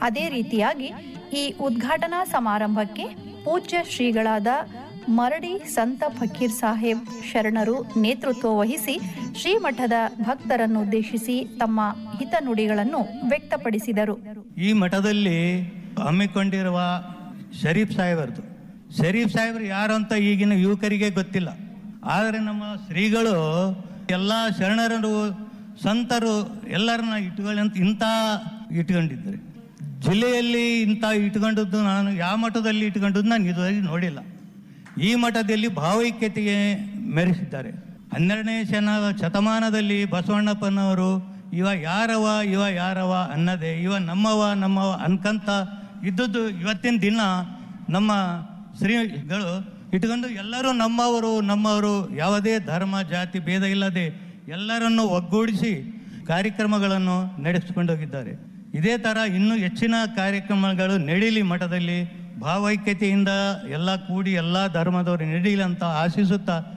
ಅದೇ ರೀತಿಯಾಗಿ ಈ ಉದ್ಘಾಟನಾ ಸಮಾರಂಭಕ್ಕೆ ಪೂಜ್ಯ ಶ್ರೀಗಳಾದ ಮರಡಿ ಸಂತ ಫಕೀರ್ ಸಾಹೇಬ್ ಶರಣರು ನೇತೃತ್ವ ವಹಿಸಿ ಶ್ರೀಮಠದ ಭಕ್ತರನ್ನುದ್ದೇಶಿಸಿ ತಮ್ಮ ಹಿತನುಡಿಗಳನ್ನು ವ್ಯಕ್ತಪಡಿಸಿದರು ಈ ಮಠದಲ್ಲಿ ಹಮ್ಮಿಕೊಂಡಿರುವ ಶರೀಫ್ ಸಾಹೇಬರದು ಶರೀಫ್ ಸಾಹೇಬರು ಯಾರು ಅಂತ ಈಗಿನ ಯುವಕರಿಗೆ ಗೊತ್ತಿಲ್ಲ ಆದರೆ ನಮ್ಮ ಶ್ರೀಗಳು ಎಲ್ಲ ಶರಣರು ಸಂತರು ಎಲ್ಲರನ್ನ ಇಟ್ಕೊಳ್ಳಂತ ಇಂಥ ಇಟ್ಕೊಂಡಿದ್ದಾರೆ ಜಿಲ್ಲೆಯಲ್ಲಿ ಇಂಥ ಇಟ್ಕೊಂಡದ್ದು ನಾನು ಯಾವ ಮಠದಲ್ಲಿ ಇಟ್ಕೊಂಡದ್ದು ನಾನು ಇದುವರೆಗೆ ನೋಡಿಲ್ಲ ಈ ಮಠದಲ್ಲಿ ಭಾವೈಕ್ಯತೆಗೆ ಮೆರೆಸಿದ್ದಾರೆ ಹನ್ನೆರಡನೇ ಶನ ಶತಮಾನದಲ್ಲಿ ಬಸವಣ್ಣಪ್ಪನವರು ಇವ ಯಾರವ ಇವ ಯಾರವ ಅನ್ನದೆ ಇವ ನಮ್ಮವ ನಮ್ಮವ ಅನ್ಕಂತ ಇದ್ದದ್ದು ಇವತ್ತಿನ ದಿನ ನಮ್ಮ ಶ್ರೀಗಳು ಇಟ್ಕೊಂಡು ಎಲ್ಲರೂ ನಮ್ಮವರು ನಮ್ಮವರು ಯಾವುದೇ ಧರ್ಮ ಜಾತಿ ಭೇದ ಇಲ್ಲದೆ ಎಲ್ಲರನ್ನು ಒಗ್ಗೂಡಿಸಿ ಕಾರ್ಯಕ್ರಮಗಳನ್ನು ನಡೆಸಿಕೊಂಡೋಗಿದ್ದಾರೆ ಇದೇ ಥರ ಇನ್ನೂ ಹೆಚ್ಚಿನ ಕಾರ್ಯಕ್ರಮಗಳು ನಡೀಲಿ ಮಠದಲ್ಲಿ ಭಾವೈಕ್ಯತೆಯಿಂದ ಎಲ್ಲ ಕೂಡಿ ಎಲ್ಲ ಧರ್ಮದವರು ನಡೀಲಿ ಅಂತ ಆಶಿಸುತ್ತಾ